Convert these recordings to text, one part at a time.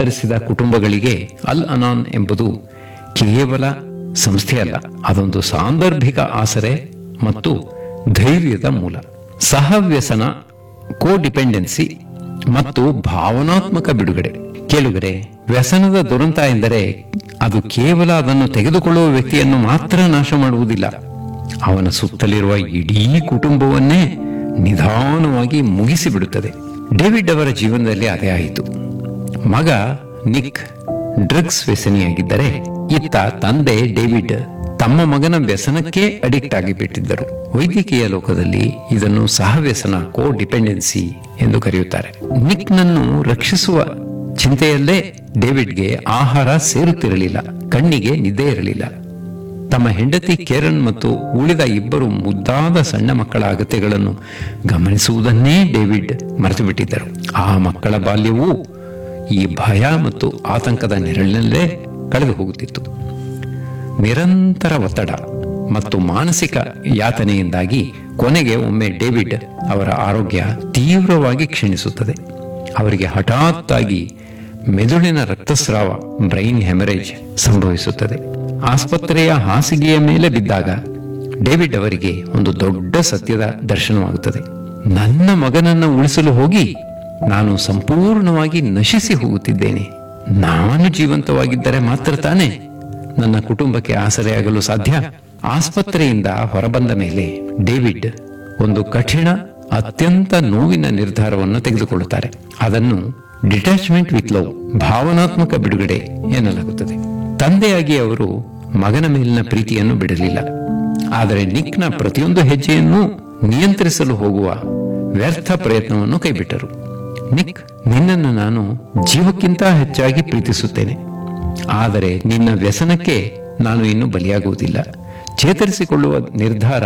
ತತ್ತರಿಸಿದ ಕುಟುಂಬಗಳಿಗೆ ಅಲ್ ಅನಾನ್ ಎಂಬುದು ಕೇವಲ ಸಂಸ್ಥೆಯಲ್ಲ ಅದೊಂದು ಸಾಂದರ್ಭಿಕ ಆಸರೆ ಮತ್ತು ಧೈರ್ಯದ ಮೂಲ ಸಹವ್ಯಸನ ಕೋಡಿಪೆಂಡೆನ್ಸಿ ಮತ್ತು ಭಾವನಾತ್ಮಕ ಬಿಡುಗಡೆ ಕೇಳುಗರೆ ವ್ಯಸನದ ದುರಂತ ಎಂದರೆ ಅದು ಕೇವಲ ಅದನ್ನು ತೆಗೆದುಕೊಳ್ಳುವ ವ್ಯಕ್ತಿಯನ್ನು ಮಾತ್ರ ನಾಶ ಮಾಡುವುದಿಲ್ಲ ಅವನ ಸುತ್ತಲಿರುವ ಇಡೀ ಕುಟುಂಬವನ್ನೇ ನಿಧಾನವಾಗಿ ಮುಗಿಸಿಬಿಡುತ್ತದೆ ಡೇವಿಡ್ ಅವರ ಜೀವನದಲ್ಲಿ ಅದೇ ಆಯಿತು ಮಗ ನಿಕ್ ಡ್ರಗ್ಸ್ ವ್ಯಸನಿಯಾಗಿದ್ದರೆ ಇತ್ತ ತಂದೆ ಡೇವಿಡ್ ತಮ್ಮ ಮಗನ ವ್ಯಸನಕ್ಕೆ ಅಡಿಕ್ಟ್ ಆಗಿಬಿಟ್ಟಿದ್ದರು ವೈದ್ಯಕೀಯ ಲೋಕದಲ್ಲಿ ಇದನ್ನು ಸಹವ್ಯಸನ ಕೋ ಡಿಪೆಂಡೆನ್ಸಿ ಎಂದು ಕರೆಯುತ್ತಾರೆ ನಿಕ್ನನ್ನು ರಕ್ಷಿಸುವ ಚಿಂತೆಯಲ್ಲೇ ಡೇವಿಡ್ಗೆ ಆಹಾರ ಸೇರುತ್ತಿರಲಿಲ್ಲ ಕಣ್ಣಿಗೆ ನಿದ್ದೆ ಇರಲಿಲ್ಲ ತಮ್ಮ ಹೆಂಡತಿ ಕೇರನ್ ಮತ್ತು ಉಳಿದ ಇಬ್ಬರು ಮುದ್ದಾದ ಸಣ್ಣ ಮಕ್ಕಳ ಅಗತ್ಯಗಳನ್ನು ಗಮನಿಸುವುದನ್ನೇ ಡೇವಿಡ್ ಮರೆತು ಬಿಟ್ಟಿದ್ದರು ಆ ಮಕ್ಕಳ ಬಾಲ್ಯವೂ ಈ ಭಯ ಮತ್ತು ಆತಂಕದ ನೆರಳಿನಲ್ಲೇ ಕಳೆದು ಹೋಗುತ್ತಿತ್ತು ನಿರಂತರ ಒತ್ತಡ ಮತ್ತು ಮಾನಸಿಕ ಯಾತನೆಯಿಂದಾಗಿ ಕೊನೆಗೆ ಒಮ್ಮೆ ಡೇವಿಡ್ ಅವರ ಆರೋಗ್ಯ ತೀವ್ರವಾಗಿ ಕ್ಷೀಣಿಸುತ್ತದೆ ಅವರಿಗೆ ಹಠಾತ್ ಆಗಿ ಮೆದುಳಿನ ರಕ್ತಸ್ರಾವ ಬ್ರೈನ್ ಹೆಮರೇಜ್ ಸಂಭವಿಸುತ್ತದೆ ಆಸ್ಪತ್ರೆಯ ಹಾಸಿಗೆಯ ಮೇಲೆ ಬಿದ್ದಾಗ ಡೇವಿಡ್ ಅವರಿಗೆ ಒಂದು ದೊಡ್ಡ ಸತ್ಯದ ದರ್ಶನವಾಗುತ್ತದೆ ನನ್ನ ಮಗನನ್ನು ಉಳಿಸಲು ಹೋಗಿ ನಾನು ಸಂಪೂರ್ಣವಾಗಿ ನಶಿಸಿ ಹೋಗುತ್ತಿದ್ದೇನೆ ನಾನು ಜೀವಂತವಾಗಿದ್ದರೆ ಮಾತ್ರ ತಾನೇ ನನ್ನ ಕುಟುಂಬಕ್ಕೆ ಆಸರೆಯಾಗಲು ಸಾಧ್ಯ ಆಸ್ಪತ್ರೆಯಿಂದ ಹೊರಬಂದ ಮೇಲೆ ಡೇವಿಡ್ ಒಂದು ಕಠಿಣ ಅತ್ಯಂತ ನೋವಿನ ನಿರ್ಧಾರವನ್ನು ತೆಗೆದುಕೊಳ್ಳುತ್ತಾರೆ ಅದನ್ನು ಡಿಟ್ಯಾಚ್ಮೆಂಟ್ ವಿತ್ ಲವ್ ಭಾವನಾತ್ಮಕ ಬಿಡುಗಡೆ ಎನ್ನಲಾಗುತ್ತದೆ ತಂದೆಯಾಗಿ ಅವರು ಮಗನ ಮೇಲಿನ ಪ್ರೀತಿಯನ್ನು ಬಿಡಲಿಲ್ಲ ಆದರೆ ನಿಕ್ನ ಪ್ರತಿಯೊಂದು ಹೆಜ್ಜೆಯನ್ನು ನಿಯಂತ್ರಿಸಲು ಹೋಗುವ ವ್ಯರ್ಥ ಪ್ರಯತ್ನವನ್ನು ಕೈಬಿಟ್ಟರು ನಿಕ್ ನಿನ್ನನ್ನು ನಾನು ಜೀವಕ್ಕಿಂತ ಹೆಚ್ಚಾಗಿ ಪ್ರೀತಿಸುತ್ತೇನೆ ಆದರೆ ನಿನ್ನ ವ್ಯಸನಕ್ಕೆ ನಾನು ಇನ್ನು ಬಲಿಯಾಗುವುದಿಲ್ಲ ಚೇತರಿಸಿಕೊಳ್ಳುವ ನಿರ್ಧಾರ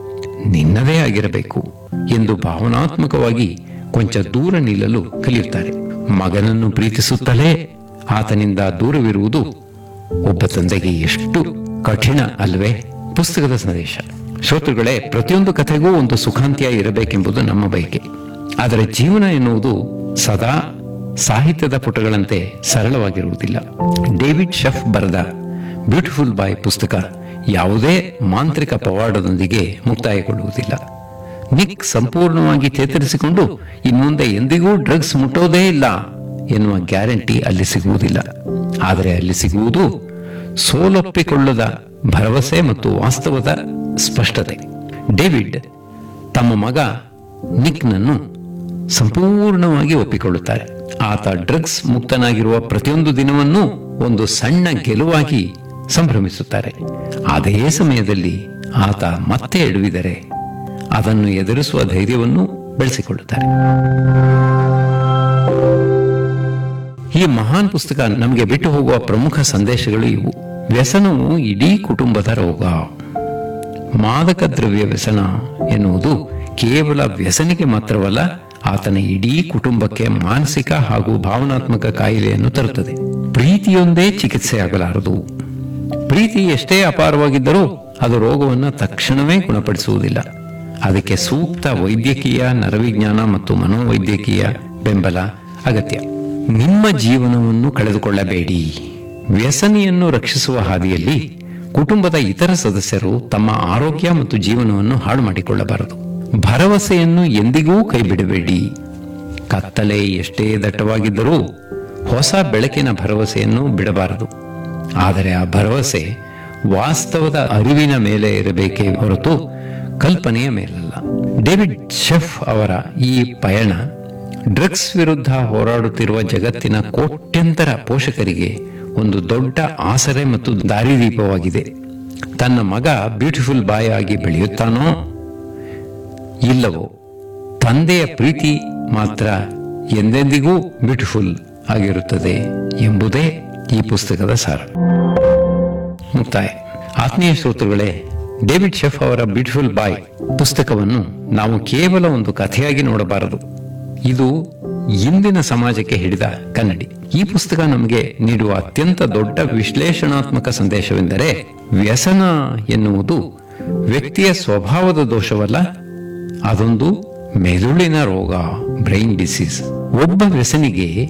ನಿನ್ನದೇ ಆಗಿರಬೇಕು ಎಂದು ಭಾವನಾತ್ಮಕವಾಗಿ ಕೊಂಚ ದೂರ ನಿಲ್ಲಲು ಕಲಿಯುತ್ತಾರೆ ಮಗನನ್ನು ಪ್ರೀತಿಸುತ್ತಲೇ ಆತನಿಂದ ದೂರವಿರುವುದು ಒಬ್ಬ ತಂದೆಗೆ ಎಷ್ಟು ಕಠಿಣ ಅಲ್ವೇ ಪುಸ್ತಕದ ಸಂದೇಶ ಶ್ರೋತೃಗಳೇ ಪ್ರತಿಯೊಂದು ಕಥೆಗೂ ಒಂದು ಸುಖಾಂತ್ಯ ಇರಬೇಕೆಂಬುದು ನಮ್ಮ ಬಯಕೆ ಆದರೆ ಜೀವನ ಎನ್ನುವುದು ಸದಾ ಸಾಹಿತ್ಯದ ಪುಟಗಳಂತೆ ಸರಳವಾಗಿರುವುದಿಲ್ಲ ಡೇವಿಡ್ ಶೆಫ್ ಬರೆದ ಬ್ಯೂಟಿಫುಲ್ ಬಾಯ್ ಪುಸ್ತಕ ಯಾವುದೇ ಮಾಂತ್ರಿಕ ಪವಾಡದೊಂದಿಗೆ ಮುಕ್ತಾಯಗೊಳ್ಳುವುದಿಲ್ಲ ನಿಕ್ ಸಂಪೂರ್ಣವಾಗಿ ಚೇತರಿಸಿಕೊಂಡು ಇನ್ಮುಂದೆ ಎಂದಿಗೂ ಡ್ರಗ್ಸ್ ಮುಟ್ಟೋದೇ ಇಲ್ಲ ಎನ್ನುವ ಗ್ಯಾರಂಟಿ ಅಲ್ಲಿ ಸಿಗುವುದಿಲ್ಲ ಆದರೆ ಅಲ್ಲಿ ಸಿಗುವುದು ಸೋಲೊಪ್ಪಿಕೊಳ್ಳದ ಭರವಸೆ ಮತ್ತು ವಾಸ್ತವದ ಸ್ಪಷ್ಟತೆ ಡೇವಿಡ್ ತಮ್ಮ ಮಗ ನಿಕ್ನನ್ನು ಸಂಪೂರ್ಣವಾಗಿ ಒಪ್ಪಿಕೊಳ್ಳುತ್ತಾರೆ ಆತ ಡ್ರಗ್ಸ್ ಮುಕ್ತನಾಗಿರುವ ಪ್ರತಿಯೊಂದು ದಿನವನ್ನೂ ಒಂದು ಸಣ್ಣ ಗೆಲುವಾಗಿ ಸಂಭ್ರಮಿಸುತ್ತಾರೆ ಅದೇ ಸಮಯದಲ್ಲಿ ಆತ ಮತ್ತೆ ಎಡವಿದರೆ ಅದನ್ನು ಎದುರಿಸುವ ಧೈರ್ಯವನ್ನು ಬೆಳೆಸಿಕೊಳ್ಳುತ್ತಾರೆ ಈ ಮಹಾನ್ ಪುಸ್ತಕ ನಮಗೆ ಬಿಟ್ಟು ಹೋಗುವ ಪ್ರಮುಖ ಸಂದೇಶಗಳು ಇವು ವ್ಯಸನವು ಇಡೀ ಕುಟುಂಬದ ರೋಗ ಮಾದಕ ದ್ರವ್ಯ ವ್ಯಸನ ಎನ್ನುವುದು ಕೇವಲ ವ್ಯಸನಿಗೆ ಮಾತ್ರವಲ್ಲ ಆತನ ಇಡೀ ಕುಟುಂಬಕ್ಕೆ ಮಾನಸಿಕ ಹಾಗೂ ಭಾವನಾತ್ಮಕ ಕಾಯಿಲೆಯನ್ನು ತರುತ್ತದೆ ಪ್ರೀತಿಯೊಂದೇ ಚಿಕಿತ್ಸೆಯಾಗಲಾರದು ಪ್ರೀತಿ ಎಷ್ಟೇ ಅಪಾರವಾಗಿದ್ದರೂ ಅದು ರೋಗವನ್ನು ತಕ್ಷಣವೇ ಗುಣಪಡಿಸುವುದಿಲ್ಲ ಅದಕ್ಕೆ ಸೂಕ್ತ ವೈದ್ಯಕೀಯ ನರವಿಜ್ಞಾನ ಮತ್ತು ಮನೋವೈದ್ಯಕೀಯ ಬೆಂಬಲ ಅಗತ್ಯ ನಿಮ್ಮ ಜೀವನವನ್ನು ಕಳೆದುಕೊಳ್ಳಬೇಡಿ ವ್ಯಸನಿಯನ್ನು ರಕ್ಷಿಸುವ ಹಾದಿಯಲ್ಲಿ ಕುಟುಂಬದ ಇತರ ಸದಸ್ಯರು ತಮ್ಮ ಆರೋಗ್ಯ ಮತ್ತು ಜೀವನವನ್ನು ಹಾಳು ಮಾಡಿಕೊಳ್ಳಬಾರದು ಭರವಸೆಯನ್ನು ಎಂದಿಗೂ ಕೈಬಿಡಬೇಡಿ ಕತ್ತಲೆ ಎಷ್ಟೇ ದಟ್ಟವಾಗಿದ್ದರೂ ಹೊಸ ಬೆಳಕಿನ ಭರವಸೆಯನ್ನು ಬಿಡಬಾರದು ಆದರೆ ಆ ಭರವಸೆ ವಾಸ್ತವದ ಅರಿವಿನ ಮೇಲೆ ಇರಬೇಕೇ ಹೊರತು ಕಲ್ಪನೆಯ ಮೇಲಲ್ಲ ಡೇವಿಡ್ ಶೆಫ್ ಅವರ ಈ ಪಯಣ ಡ್ರಗ್ಸ್ ವಿರುದ್ಧ ಹೋರಾಡುತ್ತಿರುವ ಜಗತ್ತಿನ ಕೋಟ್ಯಂತರ ಪೋಷಕರಿಗೆ ಒಂದು ದೊಡ್ಡ ಆಸರೆ ಮತ್ತು ದಾರಿದೀಪವಾಗಿದೆ ತನ್ನ ಮಗ ಬ್ಯೂಟಿಫುಲ್ ಬಾಯ್ ಆಗಿ ಬೆಳೆಯುತ್ತಾನೋ ಇಲ್ಲವೋ ತಂದೆಯ ಪ್ರೀತಿ ಮಾತ್ರ ಎಂದೆಂದಿಗೂ ಬ್ಯೂಟಿಫುಲ್ ಆಗಿರುತ್ತದೆ ಎಂಬುದೇ ಈ ಪುಸ್ತಕದ ಸಾರ ಮುಕ್ತಾಯ ಆತ್ಮೀಯ ಶ್ರೋತೃಗಳೇ ಡೇವಿಡ್ ಶೆಫ್ ಅವರ ಬ್ಯೂಟಿಫುಲ್ ಬಾಯ್ ಪುಸ್ತಕವನ್ನು ನಾವು ಕೇವಲ ಒಂದು ಕಥೆಯಾಗಿ ನೋಡಬಾರದು ಇದು ಇಂದಿನ ಸಮಾಜಕ್ಕೆ ಹಿಡಿದ ಕನ್ನಡಿ ಈ ಪುಸ್ತಕ ನಮಗೆ ನೀಡುವ ಅತ್ಯಂತ ದೊಡ್ಡ ವಿಶ್ಲೇಷಣಾತ್ಮಕ ಸಂದೇಶವೆಂದರೆ ವ್ಯಸನ ಎನ್ನುವುದು ವ್ಯಕ್ತಿಯ ಸ್ವಭಾವದ ದೋಷವಲ್ಲ ಅದೊಂದು ಮೆದುಳಿನ ರೋಗ ಬ್ರೈನ್ ಡಿಸೀಸ್ ಒಬ್ಬ ವ್ಯಸನಿಗೆ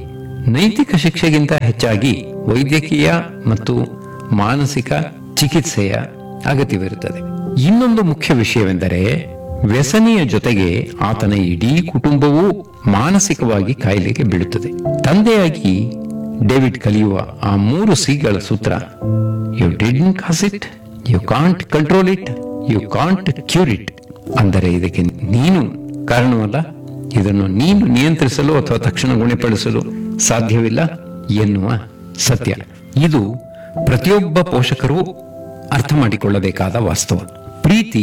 ನೈತಿಕ ಶಿಕ್ಷೆಗಿಂತ ಹೆಚ್ಚಾಗಿ ವೈದ್ಯಕೀಯ ಮತ್ತು ಮಾನಸಿಕ ಚಿಕಿತ್ಸೆಯ ಅಗತ್ಯವಿರುತ್ತದೆ ಇನ್ನೊಂದು ಮುಖ್ಯ ವಿಷಯವೆಂದರೆ ವ್ಯಸನಿಯ ಜೊತೆಗೆ ಆತನ ಇಡೀ ಕುಟುಂಬವೂ ಮಾನಸಿಕವಾಗಿ ಕಾಯಿಲೆಗೆ ಬೀಳುತ್ತದೆ ತಂದೆಯಾಗಿ ಡೇವಿಡ್ ಕಲಿಯುವ ಆ ಮೂರು ಸಿಗಳ ಸೂತ್ರ you didn't cause it you can't control it you can't cure it ಅಂದರೆ ಇದಕ್ಕೆ ನೀನು ಕಾರಣವಲ್ಲ ಇದನ್ನು ನೀನು ನಿಯಂತ್ರಿಸಲು ಅಥವಾ ತಕ್ಷಣ ಗುಣಪಡಿಸಲು ಸಾಧ್ಯವಿಲ್ಲ ಎನ್ನುವ ಸತ್ಯ ಇದು ಪ್ರತಿಯೊಬ್ಬ ಪೋಷಕರು ಅರ್ಥ ಮಾಡಿಕೊಳ್ಳಬೇಕಾದ ವಾಸ್ತವ ಪ್ರೀತಿ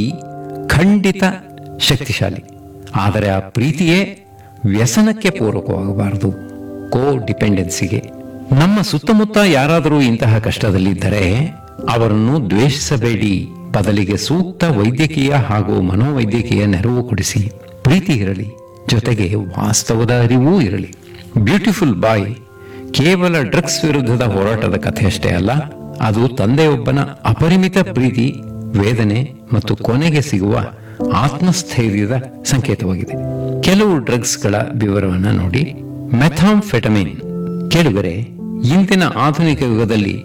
ಖಂಡಿತ ಶಕ್ತಿಶಾಲಿ ಆದರೆ ಆ ಪ್ರೀತಿಯೇ ವ್ಯಸನಕ್ಕೆ ಪೂರಕವಾಗಬಾರದು ಕೋ ಡಿಪೆಂಡೆನ್ಸಿಗೆ ನಮ್ಮ ಸುತ್ತಮುತ್ತ ಯಾರಾದರೂ ಇಂತಹ ಕಷ್ಟದಲ್ಲಿದ್ದರೆ ಅವರನ್ನು ದ್ವೇಷಿಸಬೇಡಿ ಬದಲಿಗೆ ಸೂಕ್ತ ವೈದ್ಯಕೀಯ ಹಾಗೂ ಮನೋವೈದ್ಯಕೀಯ ನೆರವು ಕೊಡಿಸಿ ಪ್ರೀತಿ ಇರಲಿ ಜೊತೆಗೆ ವಾಸ್ತವದ ಅರಿವೂ ಇರಲಿ ಬ್ಯೂಟಿಫುಲ್ ಬಾಯ್ ಕೇವಲ ಡ್ರಗ್ಸ್ ವಿರುದ್ಧದ ಹೋರಾಟದ ಕಥೆಯಷ್ಟೇ ಅಲ್ಲ ಅದು ತಂದೆಯೊಬ್ಬನ ಅಪರಿಮಿತ ಪ್ರೀತಿ ವೇದನೆ ಮತ್ತು ಕೊನೆಗೆ ಸಿಗುವ ಆತ್ಮಸ್ಥೈರ್ಯದ ಸಂಕೇತವಾಗಿದೆ ಕೆಲವು ಡ್ರಗ್ಸ್ಗಳ ವಿವರವನ್ನು ನೋಡಿ ಮೆಥಾಂಫೆಟಮಿನ್ ಕೇಳಿದರೆ ಇಂದಿನ ಆಧುನಿಕ ಯುಗದಲ್ಲಿ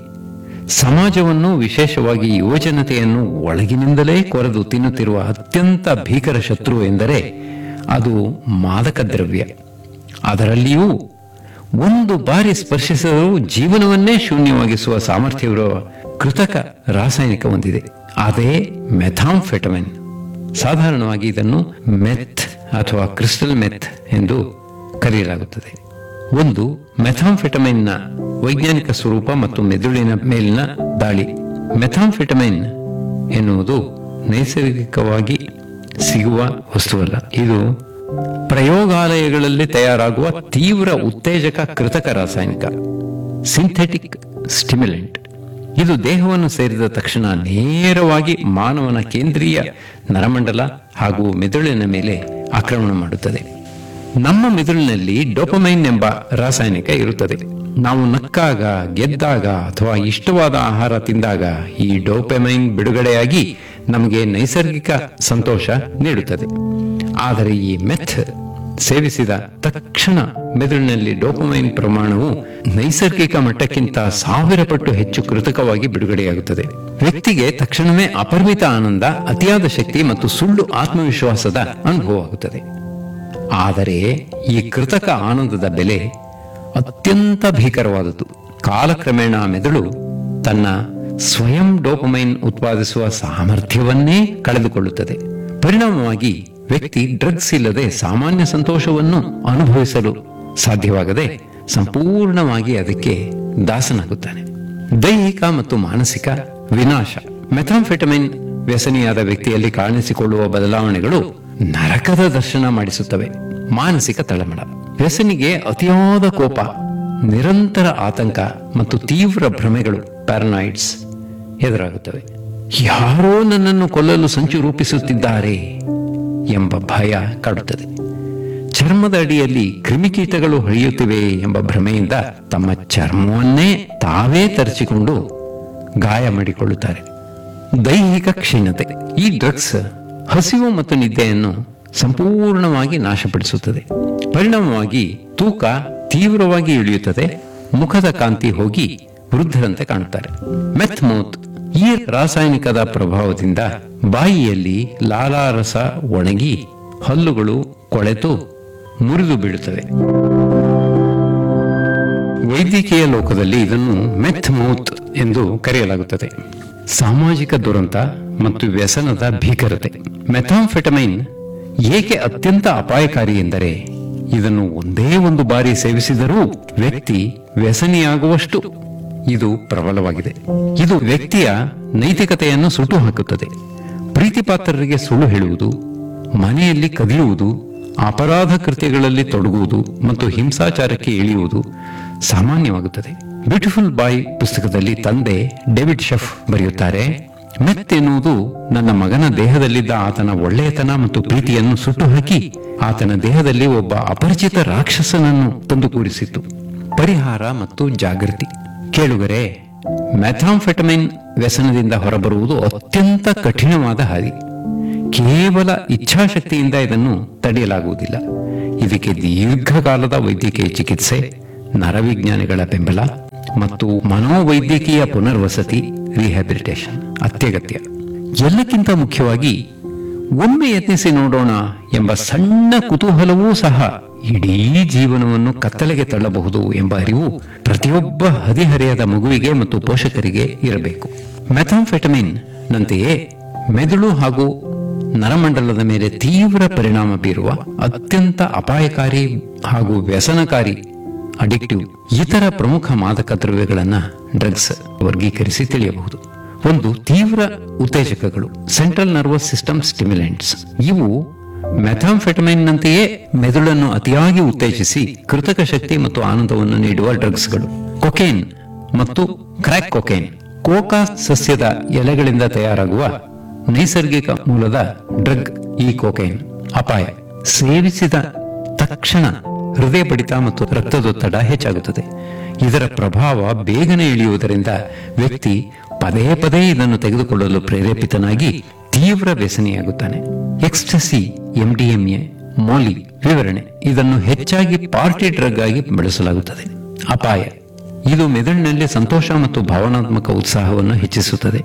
ಸಮಾಜವನ್ನು ವಿಶೇಷವಾಗಿ ಯುವಜನತೆಯನ್ನು ಒಳಗಿನಿಂದಲೇ ಕೊರೆದು ತಿನ್ನುತ್ತಿರುವ ಅತ್ಯಂತ ಭೀಕರ ಶತ್ರು ಎಂದರೆ ಅದು ಮಾದಕ ದ್ರವ್ಯ ಅದರಲ್ಲಿಯೂ ಒಂದು ಬಾರಿ ಸ್ಪರ್ಶಿಸಿದರೂ ಜೀವನವನ್ನೇ ಶೂನ್ಯವಾಗಿಸುವ ಸಾಮರ್ಥ್ಯವಿರುವ ಕೃತಕ ರಾಸಾಯನಿಕ ಹೊಂದಿದೆ ಅದೇ ಮೆಥಾಂಫೆಟಮಿನ್ ಸಾಧಾರಣವಾಗಿ ಇದನ್ನು ಮೆಥ್ ಅಥವಾ ಕ್ರಿಸ್ಟಲ್ ಮೆಥ್ ಎಂದು ಕರೆಯಲಾಗುತ್ತದೆ ಒಂದು ಮೆಥಾಂಫೆಟಮೈನ್ನ ವೈಜ್ಞಾನಿಕ ಸ್ವರೂಪ ಮತ್ತು ಮೆದುಳಿನ ಮೇಲಿನ ದಾಳಿ ಮೆಥಾಂಫೆಟಮೈನ್ ಎನ್ನುವುದು ನೈಸರ್ಗಿಕವಾಗಿ ಸಿಗುವ ವಸ್ತುವಲ್ಲ ಇದು ಪ್ರಯೋಗಾಲಯಗಳಲ್ಲಿ ತಯಾರಾಗುವ ತೀವ್ರ ಉತ್ತೇಜಕ ಕೃತಕ ರಾಸಾಯನಿಕ ಸಿಂಥೆಟಿಕ್ ಸ್ಟಿಮ್ಯುಲೆಂಟ್ ಇದು ದೇಹವನ್ನು ಸೇರಿದ ತಕ್ಷಣ ನೇರವಾಗಿ ಮಾನವನ ಕೇಂದ್ರೀಯ ನರಮಂಡಲ ಹಾಗೂ ಮೆದುಳಿನ ಮೇಲೆ ಆಕ್ರಮಣ ಮಾಡುತ್ತದೆ ನಮ್ಮ ಮೆದುಳಿನಲ್ಲಿ ಡೋಪಮೈನ್ ಎಂಬ ರಾಸಾಯನಿಕ ಇರುತ್ತದೆ ನಾವು ನಕ್ಕಾಗ ಗೆದ್ದಾಗ ಅಥವಾ ಇಷ್ಟವಾದ ಆಹಾರ ತಿಂದಾಗ ಈ ಡೋಪಮೈನ್ ಬಿಡುಗಡೆಯಾಗಿ ನಮಗೆ ನೈಸರ್ಗಿಕ ಸಂತೋಷ ನೀಡುತ್ತದೆ ಆದರೆ ಈ ಮೆಥ್ ಸೇವಿಸಿದ ತಕ್ಷಣ ಮೆದುಳಿನಲ್ಲಿ ಡೋಪಮೈನ್ ಪ್ರಮಾಣವು ನೈಸರ್ಗಿಕ ಮಟ್ಟಕ್ಕಿಂತ ಸಾವಿರ ಪಟ್ಟು ಹೆಚ್ಚು ಕೃತಕವಾಗಿ ಬಿಡುಗಡೆಯಾಗುತ್ತದೆ ವ್ಯಕ್ತಿಗೆ ತಕ್ಷಣವೇ ಅಪರಿಮಿತ ಆನಂದ ಅತಿಯಾದ ಶಕ್ತಿ ಮತ್ತು ಸುಳ್ಳು ಆತ್ಮವಿಶ್ವಾಸದ ಅನುಭವವಾಗುತ್ತದೆ ಆದರೆ ಈ ಕೃತಕ ಆನಂದದ ಬೆಲೆ ಅತ್ಯಂತ ಭೀಕರವಾದದ್ದು ಕಾಲಕ್ರಮೇಣ ಮೆದುಳು ತನ್ನ ಸ್ವಯಂ ಡೋಪಮೈನ್ ಉತ್ಪಾದಿಸುವ ಸಾಮರ್ಥ್ಯವನ್ನೇ ಕಳೆದುಕೊಳ್ಳುತ್ತದೆ ಪರಿಣಾಮವಾಗಿ ವ್ಯಕ್ತಿ ಡ್ರಗ್ಸ್ ಇಲ್ಲದೆ ಸಾಮಾನ್ಯ ಸಂತೋಷವನ್ನು ಅನುಭವಿಸಲು ಸಾಧ್ಯವಾಗದೆ ಸಂಪೂರ್ಣವಾಗಿ ಅದಕ್ಕೆ ದಾಸನಾಗುತ್ತಾನೆ ದೈಹಿಕ ಮತ್ತು ಮಾನಸಿಕ ವಿನಾಶ ಮೆಥಾಂಫೆಟಮಿನ್ ವ್ಯಸನಿಯಾದ ವ್ಯಕ್ತಿಯಲ್ಲಿ ಕಾಣಿಸಿಕೊಳ್ಳುವ ಬದಲಾವಣೆಗಳು ನರಕದ ದರ್ಶನ ಮಾಡಿಸುತ್ತವೆ ಮಾನಸಿಕ ತಳಮಳ ವ್ಯಸನಿಗೆ ಅತಿಯಾದ ಕೋಪ ನಿರಂತರ ಆತಂಕ ಮತ್ತು ತೀವ್ರ ಭ್ರಮೆಗಳು ಪ್ಯಾರನಾಯ್ಡ್ಸ್ ಎದುರಾಗುತ್ತವೆ ಯಾರೋ ನನ್ನನ್ನು ಕೊಲ್ಲಲು ಸಂಚು ರೂಪಿಸುತ್ತಿದ್ದಾರೆ ಎಂಬ ಭಯ ಕಾಡುತ್ತದೆ ಚರ್ಮದ ಅಡಿಯಲ್ಲಿ ಕ್ರಿಮಿಕೀಟಗಳು ಹೊಳೆಯುತ್ತಿವೆ ಎಂಬ ಭ್ರಮೆಯಿಂದ ತಮ್ಮ ಚರ್ಮವನ್ನೇ ತಾವೇ ತರಚಿಕೊಂಡು ಗಾಯ ಮಾಡಿಕೊಳ್ಳುತ್ತಾರೆ ದೈಹಿಕ ಕ್ಷೀಣತೆ ಈ ಡ್ರಗ್ಸ್ ಹಸಿವು ಮತ್ತು ನಿದ್ದೆಯನ್ನು ಸಂಪೂರ್ಣವಾಗಿ ನಾಶಪಡಿಸುತ್ತದೆ ಪರಿಣಾಮವಾಗಿ ತೂಕ ತೀವ್ರವಾಗಿ ಇಳಿಯುತ್ತದೆ ಮುಖದ ಕಾಂತಿ ಹೋಗಿ ವೃದ್ಧರಂತೆ ಕಾಣುತ್ತಾರೆ ಮೆತ್ ಮೌತ್ ಈ ರಾಸಾಯನಿಕದ ಪ್ರಭಾವದಿಂದ ಬಾಯಿಯಲ್ಲಿ ಲಾಲಾರಸ ಒಣಗಿ ಹಲ್ಲುಗಳು ಕೊಳೆತು ಮುರಿದು ಬೀಳುತ್ತವೆ ವೈದ್ಯಕೀಯ ಲೋಕದಲ್ಲಿ ಇದನ್ನು ಮೆಥ್ ಮೌತ್ ಎಂದು ಕರೆಯಲಾಗುತ್ತದೆ ಸಾಮಾಜಿಕ ದುರಂತ ಮತ್ತು ವ್ಯಸನದ ಭೀಕರತೆ ಮೆಥಾಂಫೆಟಮೈನ್ ಏಕೆ ಅತ್ಯಂತ ಅಪಾಯಕಾರಿ ಎಂದರೆ ಇದನ್ನು ಒಂದೇ ಒಂದು ಬಾರಿ ಸೇವಿಸಿದರೂ ವ್ಯಕ್ತಿ ವ್ಯಸನಿಯಾಗುವಷ್ಟು ಇದು ಪ್ರಬಲವಾಗಿದೆ ಇದು ವ್ಯಕ್ತಿಯ ನೈತಿಕತೆಯನ್ನು ಸುಟ್ಟು ಹಾಕುತ್ತದೆ ಪ್ರೀತಿಪಾತ್ರರಿಗೆ ಸುಳ್ಳು ಹೇಳುವುದು ಮನೆಯಲ್ಲಿ ಕದಿಯುವುದು ಅಪರಾಧ ಕೃತ್ಯಗಳಲ್ಲಿ ತೊಡಗುವುದು ಮತ್ತು ಹಿಂಸಾಚಾರಕ್ಕೆ ಇಳಿಯುವುದು ಸಾಮಾನ್ಯವಾಗುತ್ತದೆ ಬ್ಯೂಟಿಫುಲ್ ಬಾಯ್ ಪುಸ್ತಕದಲ್ಲಿ ತಂದೆ ಡೇವಿಡ್ ಶೆಫ್ ಬರೆಯುತ್ತಾರೆ ಮೆತ್ ಎನ್ನುವುದು ನನ್ನ ಮಗನ ದೇಹದಲ್ಲಿದ್ದ ಆತನ ಒಳ್ಳೆಯತನ ಮತ್ತು ಪ್ರೀತಿಯನ್ನು ಸುಟ್ಟು ಹಾಕಿ ಆತನ ದೇಹದಲ್ಲಿ ಒಬ್ಬ ಅಪರಿಚಿತ ರಾಕ್ಷಸನನ್ನು ತಂದು ಕೂರಿಸಿತು ಪರಿಹಾರ ಮತ್ತು ಜಾಗೃತಿ ಕೇಳುಗರೆ ಮೆಥಾಂಫೆಟಮೈನ್ ವ್ಯಸನದಿಂದ ಹೊರಬರುವುದು ಅತ್ಯಂತ ಕಠಿಣವಾದ ಹಾದಿ ಕೇವಲ ಇಚ್ಛಾಶಕ್ತಿಯಿಂದ ಇದನ್ನು ತಡೆಯಲಾಗುವುದಿಲ್ಲ ಇದಕ್ಕೆ ದೀರ್ಘಕಾಲದ ವೈದ್ಯಕೀಯ ಚಿಕಿತ್ಸೆ ನರವಿಜ್ಞಾನಿಗಳ ಬೆಂಬಲ ಮತ್ತು ಮನೋವೈದ್ಯಕೀಯ ಪುನರ್ವಸತಿ ರಿಹ್ಯಾಬಿಲಿಟೇಷನ್ ಅತ್ಯಗತ್ಯ ಎಲ್ಲಕ್ಕಿಂತ ಮುಖ್ಯವಾಗಿ ಒಮ್ಮೆ ಯತ್ನಿಸಿ ನೋಡೋಣ ಎಂಬ ಸಣ್ಣ ಕುತೂಹಲವೂ ಸಹ ಇಡೀ ಜೀವನವನ್ನು ಕತ್ತಲೆಗೆ ತಳ್ಳಬಹುದು ಎಂಬ ಅರಿವು ಪ್ರತಿಯೊಬ್ಬ ಹದಿಹರೆಯದ ಮಗುವಿಗೆ ಮತ್ತು ಪೋಷಕರಿಗೆ ಇರಬೇಕು ಮೆಥಾಂಫೆಟಮಿನ್ ನಂತೆಯೇ ಮೆದುಳು ಹಾಗೂ ನರಮಂಡಲದ ಮೇಲೆ ತೀವ್ರ ಪರಿಣಾಮ ಬೀರುವ ಅತ್ಯಂತ ಅಪಾಯಕಾರಿ ಹಾಗೂ ವ್ಯಸನಕಾರಿ ಅಡಿಕ್ಟಿವ್ ಇತರ ಪ್ರಮುಖ ಮಾದಕ ದ್ರವ್ಯಗಳನ್ನ ಡ್ರಗ್ಸ್ ವರ್ಗೀಕರಿಸಿ ತಿಳಿಯಬಹುದು ಒಂದು ತೀವ್ರ ಉತ್ತೇಜಕಗಳು ಸೆಂಟ್ರಲ್ ನರ್ವಸ್ ಸಿಸ್ಟಮ್ ಸ್ಟಿಮ್ಯುಲೆಂಟ್ಸ್ ಇವು ಮೆಥಾಂಫೆಟಮೈನ್ ನಂತೆಯೇ ಮೆದುಳನ್ನು ಅತಿಯಾಗಿ ಉತ್ತೇಜಿಸಿ ಕೃತಕ ಶಕ್ತಿ ಮತ್ತು ಆನಂದವನ್ನು ನೀಡುವ ಡ್ರಗ್ಸ್ಗಳು ಕೊಕೇನ್ ಮತ್ತು ಕ್ರ್ಯಾಕ್ ಕೊಕೇನ್ ಕೋಕಾ ಸಸ್ಯದ ಎಲೆಗಳಿಂದ ತಯಾರಾಗುವ ನೈಸರ್ಗಿಕ ಮೂಲದ ಡ್ರಗ್ ಈ ಕೊಕೈನ್ ಅಪಾಯ ಸೇವಿಸಿದ ತಕ್ಷಣ ಹೃದಯ ಬಡಿತ ಮತ್ತು ರಕ್ತದೊತ್ತಡ ಹೆಚ್ಚಾಗುತ್ತದೆ ಇದರ ಪ್ರಭಾವ ಬೇಗನೆ ಇಳಿಯುವುದರಿಂದ ವ್ಯಕ್ತಿ ಪದೇ ಪದೇ ಇದನ್ನು ತೆಗೆದುಕೊಳ್ಳಲು ಪ್ರೇರೇಪಿತನಾಗಿ ತೀವ್ರ ವ್ಯಸನಿಯಾಗುತ್ತಾನೆ ಎಕ್ಸ್ಟಸಿ ಎಂಡಿಎಂಎ ಮೋಲಿ ವಿವರಣೆ ಇದನ್ನು ಹೆಚ್ಚಾಗಿ ಪಾರ್ಟಿ ಡ್ರಗ್ ಆಗಿ ಬಳಸಲಾಗುತ್ತದೆ ಅಪಾಯ ಇದು ಮೆದುಳಿನಲ್ಲಿ ಸಂತೋಷ ಮತ್ತು ಭಾವನಾತ್ಮಕ ಉತ್ಸಾಹವನ್ನು ಹೆಚ್ಚಿಸುತ್ತದೆ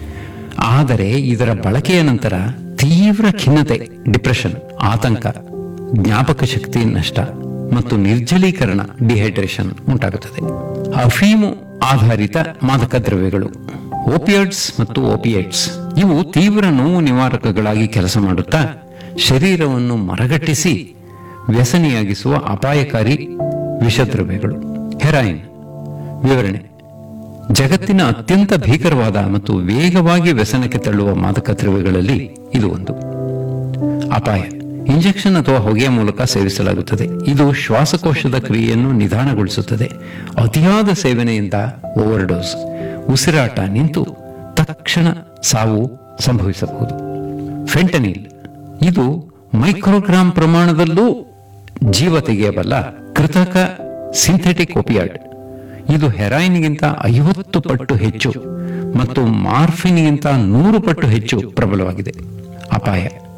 ಆದರೆ ಇದರ ಬಳಕೆಯ ನಂತರ ತೀವ್ರ ಖಿನ್ನತೆ ಡಿಪ್ರೆಷನ್ ಆತಂಕ ಜ್ಞಾಪಕ ಶಕ್ತಿ ನಷ್ಟ ಮತ್ತು ನಿರ್ಜಲೀಕರಣ ಡಿಹೈಡ್ರೇಷನ್ ಉಂಟಾಗುತ್ತದೆ ಅಫೀಮು ಆಧಾರಿತ ಮಾದಕ ದ್ರವ್ಯಗಳು ಓಪಿಯಡ್ಸ್ ಮತ್ತು ಓಪಿಯೈಡ್ಸ್ ಇವು ತೀವ್ರ ನೋವು ನಿವಾರಕಗಳಾಗಿ ಕೆಲಸ ಮಾಡುತ್ತಾ ಶರೀರವನ್ನು ಮರಗಟ್ಟಿಸಿ ವ್ಯಸನಿಯಾಗಿಸುವ ಅಪಾಯಕಾರಿ ವಿಷದ್ರವ್ಯಗಳು ಹೆರಾಯಿನ್ ವಿವರಣೆ ಜಗತ್ತಿನ ಅತ್ಯಂತ ಭೀಕರವಾದ ಮತ್ತು ವೇಗವಾಗಿ ವ್ಯಸನಕ್ಕೆ ತಳ್ಳುವ ಮಾದಕ ದ್ರವ್ಯಗಳಲ್ಲಿ ಇದು ಒಂದು ಅಪಾಯ ಇಂಜೆಕ್ಷನ್ ಅಥವಾ ಹೊಗೆಯ ಮೂಲಕ ಸೇವಿಸಲಾಗುತ್ತದೆ ಇದು ಶ್ವಾಸಕೋಶದ ಕ್ರಿಯೆಯನ್ನು ನಿಧಾನಗೊಳಿಸುತ್ತದೆ ಅತಿಯಾದ ಸೇವನೆಯಿಂದ ಓವರ್ಡೋಸ್ ಉಸಿರಾಟ ನಿಂತು ತಕ್ಷಣ ಸಾವು ಸಂಭವಿಸಬಹುದು ಫೆಂಟನಿಲ್ ಇದು ಮೈಕ್ರೋಗ್ರಾಂ ಪ್ರಮಾಣದಲ್ಲೂ ಜೀವ ತೆಗೆಯಬಲ್ಲ ಕೃತಕ ಸಿಂಥೆಟಿಕ್ ಒಪಿಯಾಯ್ಡ್ ಇದು ಹೆರಾಯಿನ್ಗಿಂತ ಐವತ್ತು ಪಟ್ಟು ಹೆಚ್ಚು ಮತ್ತು ಮಾರ್ಫಿನ್ಗಿಂತ ನೂರು ಪಟ್ಟು ಹೆಚ್ಚು ಪ್ರಬಲವಾಗಿದೆ ಅಪಾಯ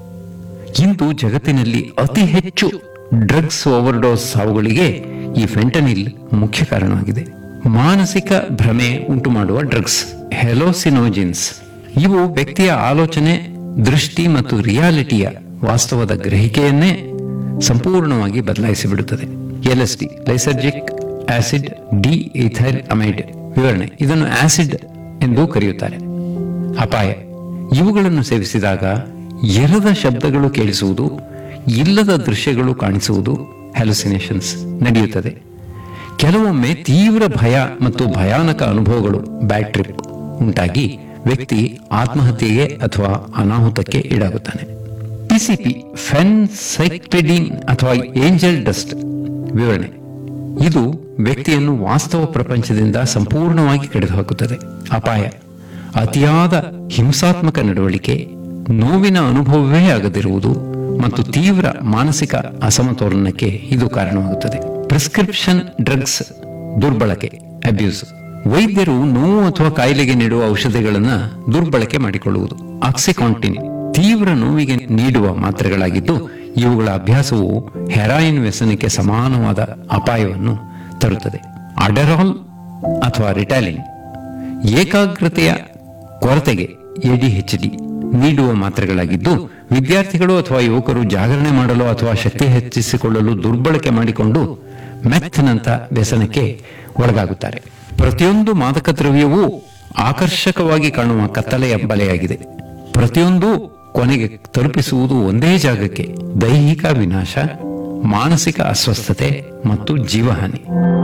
ಇಂದು ಜಗತ್ತಿನಲ್ಲಿ ಅತಿ ಹೆಚ್ಚು ಡ್ರಗ್ಸ್ ಓವರ್ಡೋಸ್ ಸಾವುಗಳಿಗೆ ಈ ಫೆಂಟನಿಲ್ ಮುಖ್ಯ ಕಾರಣವಾಗಿದೆ ಮಾನಸಿಕ ಭ್ರಮೆ ಉಂಟು ಮಾಡುವ ಡ್ರಗ್ಸ್ ಹೆಲೋಸಿನೋಜಿನ್ಸ್ ಇವು ವ್ಯಕ್ತಿಯ ಆಲೋಚನೆ ದೃಷ್ಟಿ ಮತ್ತು ರಿಯಾಲಿಟಿಯ ವಾಸ್ತವದ ಗ್ರಹಿಕೆಯನ್ನೇ ಸಂಪೂರ್ಣವಾಗಿ ಬದಲಾಯಿಸಿ ಬಿಡುತ್ತದೆ LSD lysergic acid diethylamide ವಿವರಣೆ ಇದನ್ನು ಆಸಿಡ್ ಎಂದು ಕರೆಯುತ್ತಾರೆ ಅಪಾಯ ಇವುಗಳನ್ನು ಸೇವಿಸಿದಾಗ ಇರದ ಶಬ್ದಗಳು ಕೇಳಿಸುವುದು ಇಲ್ಲದ ದೃಶ್ಯಗಳು ಕಾಣಿಸುವುದು ಹ್ಯಾಲುಸಿನೇಷನ್ಸ್ ನಡೆಯುತ್ತದೆ ಕೆಲವೊಮ್ಮೆ ತೀವ್ರ ಭಯ ಮತ್ತು ಭಯಾನಕ ಅನುಭವಗಳು ಬ್ಯಾಡ್ ಟ್ರಿಪ್ ಉಂಟಾಗಿ ವ್ಯಕ್ತಿ ಆತ್ಮಹತ್ಯೆಗೆ ಅಥವಾ ಅನಾಹುತಕ್ಕೆ ಈಡಾಗುತ್ತಾನೆ ಪಿಸಿಪಿ ಫೆನ್ಸೈಕ್ಲಿಡಿನ್ ಅಥವಾ ಏಂಜಲ್ ಡಸ್ಟ್ ವಿವರಣೆ ಇದು ವ್ಯಕ್ತಿಯನ್ನು ವಾಸ್ತವ ಪ್ರಪಂಚದಿಂದ ಸಂಪೂರ್ಣವಾಗಿ ಕೆಡೆದುಹಾಕುತ್ತದೆ ಅಪಾಯ ಅತಿಯಾದ ಹಿಂಸಾತ್ಮಕ ನಡವಳಿಕೆ ನೋವಿನ ಅನುಭವವೇ ಆಗದಿರುವುದು ಮತ್ತು ತೀವ್ರ ಮಾನಸಿಕ ಅಸಮತೋಲನಕ್ಕೆ ಇದು ಕಾರಣವಾಗುತ್ತದೆ ಪ್ರಿಸ್ಕ್ರಿಪ್ಷನ್ ಡ್ರಗ್ಸ್ ದುರ್ಬಳಕೆ ಅಬ್ಯೂಸ್ ವೈದ್ಯರು ನೋವು ಅಥವಾ ಕಾಯಿಲೆಗೆ ನೀಡುವ ಔಷಧಿಗಳನ್ನು ದುರ್ಬಳಕೆ ಮಾಡಿಕೊಳ್ಳುವುದು ಆಕ್ಸಿಕಾಂಟಿನ್ ತೀವ್ರ ನೋವಿಗೆ ನೀಡುವ ಮಾತ್ರೆಗಳಾಗಿದ್ದು ಇವುಗಳ ಅಭ್ಯಾಸವು ಹೆರಾಯಿನ್ ವ್ಯಸನಕ್ಕೆ ಸಮಾನವಾದ ಅಪಾಯವನ್ನು ತರುತ್ತದೆ ಅಡೆರಾಲ್ ಅಥವಾ ರಿಟಾಲಿನ್ ಏಕಾಗ್ರತೆಯ ಕೊರತೆಗೆ ಎಡಿಎಚ್ಡಿ ನೀಡುವ ಮಾತ್ರೆಗಳಾಗಿದ್ದು ವಿದ್ಯಾರ್ಥಿಗಳು ಅಥವಾ ಯುವಕರು ಜಾಗರಣೆ ಮಾಡಲು ಅಥವಾ ಶಕ್ತಿ ಹೆಚ್ಚಿಸಿಕೊಳ್ಳಲು ದುರ್ಬಳಕೆ ಮಾಡಿಕೊಂಡು ಮೆಥ್ನಂತ ವ್ಯಸನಕ್ಕೆ ಒಳಗಾಗುತ್ತಾರೆ ಪ್ರತಿಯೊಂದು ಮಾದಕ ದ್ರವ್ಯವೂ ಆಕರ್ಷಕವಾಗಿ ಕಾಣುವ ಕತ್ತಲೆಯ ಬಲೆಯಾಗಿದೆ ಪ್ರತಿಯೊಂದು ಕೊನೆಗೆ ತಲುಪಿಸುವುದು ಒಂದೇ ಜಾಗಕ್ಕೆ ದೈಹಿಕ ವಿನಾಶ ಮಾನಸಿಕ ಅಸ್ವಸ್ಥತೆ ಮತ್ತು ಜೀವಹಾನಿ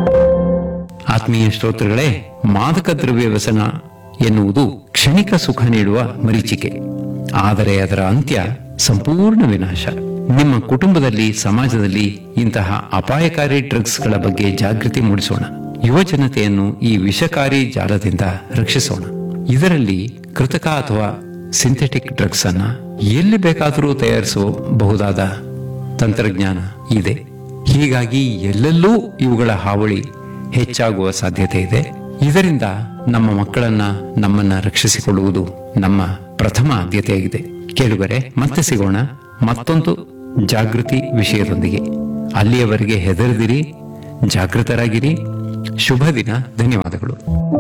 ಆತ್ಮೀಯ ಶ್ರೋತೃಗಳೇ ಮಾದಕ ದ್ರವ್ಯ ವ್ಯಸನ ಎನ್ನುವುದು ಕ್ಷಣಿಕ ಸುಖ ನೀಡುವ ಮರೀಚಿಕೆ ಆದರೆ ಅದರ ಅಂತ್ಯ ಸಂಪೂರ್ಣ ವಿನಾಶ ನಿಮ್ಮ ಕುಟುಂಬದಲ್ಲಿ ಸಮಾಜದಲ್ಲಿ ಇಂತಹ ಅಪಾಯಕಾರಿ ಡ್ರಗ್ಸ್ಗಳ ಬಗ್ಗೆ ಜಾಗೃತಿ ಮೂಡಿಸೋಣ ಯುವ ಜನತೆಯನ್ನು ಈ ವಿಷಕಾರಿ ಜಾಲದಿಂದ ರಕ್ಷಿಸೋಣ ಇದರಲ್ಲಿ ಕೃತಕ ಅಥವಾ ಸಿಂಥೆಟಿಕ್ ಡ್ರಗ್ಸ್ ಅನ್ನ ಎಲ್ಲಿ ಬೇಕಾದರೂ ತಯಾರಿಸಬಹುದಾದ ತಂತ್ರಜ್ಞಾನ ಇದೆ ಹೀಗಾಗಿ ಎಲ್ಲೆಲ್ಲೂ ಇವುಗಳ ಹಾವಳಿ ಹೆಚ್ಚಾಗುವ ಸಾಧ್ಯತೆ ಇದೆ ಇದರಿಂದ ನಮ್ಮ ಮಕ್ಕಳನ್ನ ನಮ್ಮನ್ನ ರಕ್ಷಿಸಿಕೊಳ್ಳುವುದು ನಮ್ಮ ಪ್ರಥಮ ಆದ್ಯತೆಯಾಗಿದೆ ಕೇಳುಗರೆ ಮತ್ತೆ ಸಿಗೋಣ ಮತ್ತೊಂದು ಜಾಗೃತಿ ವಿಷಯದೊಂದಿಗೆ ಅಲ್ಲಿಯವರೆಗೆ ಹೆದರದಿರಿ ಜಾಗೃತರಾಗಿರಿ ಶುಭ ದಿನ ಧನ್ಯವಾದಗಳು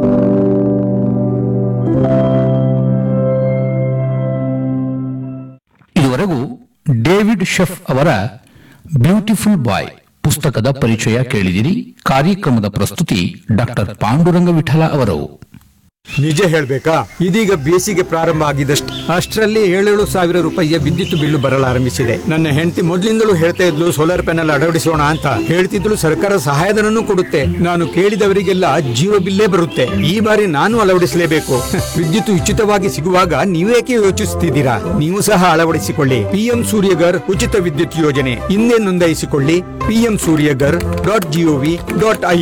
ಇದುವರೆಗೂ ಡೇವಿಡ್ ಶೆಫ್ ಅವರ ಬ್ಯೂಟಿಫುಲ್ ಬಾಯ್ ಪುಸ್ತಕದ ಪರಿಚಯ ಕೇಳಿದಿರಿ ಕಾರ್ಯಕ್ರಮದ ಪ್ರಸ್ತುತಿ ಡಾಕ್ಟರ್ ಪಾಂಡುರಂಗ ವಿಠಲ ಅವರು ನಿಜ ಹೇಳ್ಬೇಕಾ ಇದೀಗ ಬೇಸಿಗೆ ಪ್ರಾರಂಭ ಆಗಿದಷ್ಟು ಅಷ್ಟರಲ್ಲಿ ಏಳೇಳು ಸಾವಿರ ರೂಪಾಯಿಯ ವಿದ್ಯುತ್ ಬಿಲ್ಲು ಬರಲಾರಂಭಿಸಿದೆ ನನ್ನ ಹೆಂಡತಿ ಮೊದ್ಲಿಂದಲೂ ಹೇಳ್ತಾ ಇದ್ಲು ಸೋಲಾರ್ ಪ್ಯಾನೆಲ್ ಅಳವಡಿಸೋಣ ಅಂತ ಹೇಳ್ತಿದ್ಲು ಸರ್ಕಾರ ಸಹಾಯಧನನ್ನು ಕೊಡುತ್ತೆ ನಾನು ಕೇಳಿದವರಿಗೆಲ್ಲ ಜೀವ ಬಿಲ್ಲೇ ಬರುತ್ತೆ ಈ ಬಾರಿ ನಾನು ಅಳವಡಿಸಲೇಬೇಕು ವಿದ್ಯುತ್ ಉಚಿತವಾಗಿ ಸಿಗುವಾಗ ನೀವೇಕೆ ಯೋಚಿಸುತ್ತಿದ್ದೀರಾ ನೀವು ಸಹ ಅಳವಡಿಸಿಕೊಳ್ಳಿ ಪಿಎಂ ಸೂರ್ಯಗರ್ ಉಚಿತ ವಿದ್ಯುತ್ ಯೋಜನೆ ಹಿಂದೆ ನೋಂದಾಯಿಸಿಕೊಳ್ಳಿ PM Suryaghar dot GOV dot I